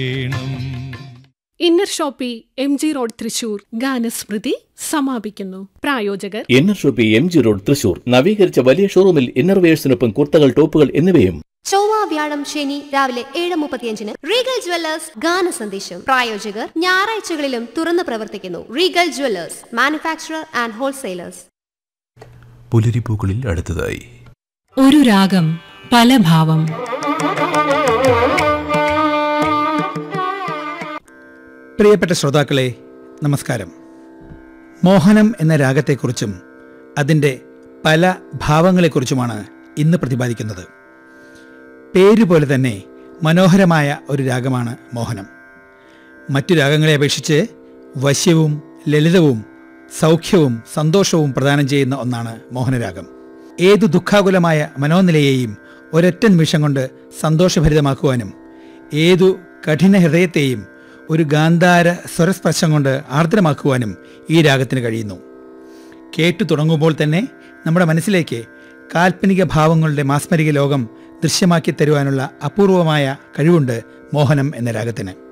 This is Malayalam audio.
inner shoppe M G road Thrissur ഗാനസ്മൃതി സമാപിക്കുന്നു പ്രായോജകർ inner shoppe M G road Thrissur നവീകരിച്ച വലിയ ഷോറൂമിൽ ഇന്നർവെയേഴ്സിനൊപ്പം കുർത്തകൾ ടോപ്പുകൾ എന്നിവയും ചൊവ്വ വ്യാഴം ശനി രാവിലെ ഏഴ് മുപ്പത്തിയഞ്ചിന് റീഗൽ ജ്വല്ലേഴ്സ് ഗാന സന്ദേശം പ്രായോജകർ ഞായറാഴ്ചകളിലും തുറന്നു പ്രവർത്തിക്കുന്നു regal jewellers manufacturer and wholesalers പുലരിപ്പൂക്കളിൽ അടുത്തതായി ഒരു രാഗം പല ഭാവം പ്രിയപ്പെട്ട ശ്രോതാക്കളെ നമസ്കാരം മോഹനം എന്ന രാഗത്തെക്കുറിച്ചും അതിൻ്റെ പല ഭാവങ്ങളെക്കുറിച്ചുമാണ് ഇന്ന് പ്രതിപാദിക്കുന്നത് പേര് പോലെ തന്നെ മനോഹരമായ ഒരു രാഗമാണ് മോഹനം മറ്റു രാഗങ്ങളെ അപേക്ഷിച്ച് വശ്യവും ലളിതവും സൗഖ്യവും സന്തോഷവും പ്രദാനം ചെയ്യുന്ന ഒന്നാണ് മോഹനരാഗം ഏതു ദുഃഖാകുലമായ മനോനിലയെയും ഒരൊറ്റ നിമിഷം കൊണ്ട് സന്തോഷഭരിതമാക്കുവാനും ഏതു കഠിന ഹൃദയത്തെയും ഒരു ഗാന്ധാര സ്വരസ്പർശം കൊണ്ട് ആർദ്രമാക്കുവാനും ഈ രാഗത്തിന് കഴിയുന്നു കേട്ടു തുടങ്ങുമ്പോൾ തന്നെ നമ്മുടെ മനസ്സിലേക്ക് കാൽപ്പനിക ഭാവങ്ങളുടെ മാസ്മരിക ലോകം ദൃശ്യമാക്കി തരുവാനുള്ള അപൂർവമായ കഴിവുണ്ട് മോഹനം എന്ന രാഗത്തിന്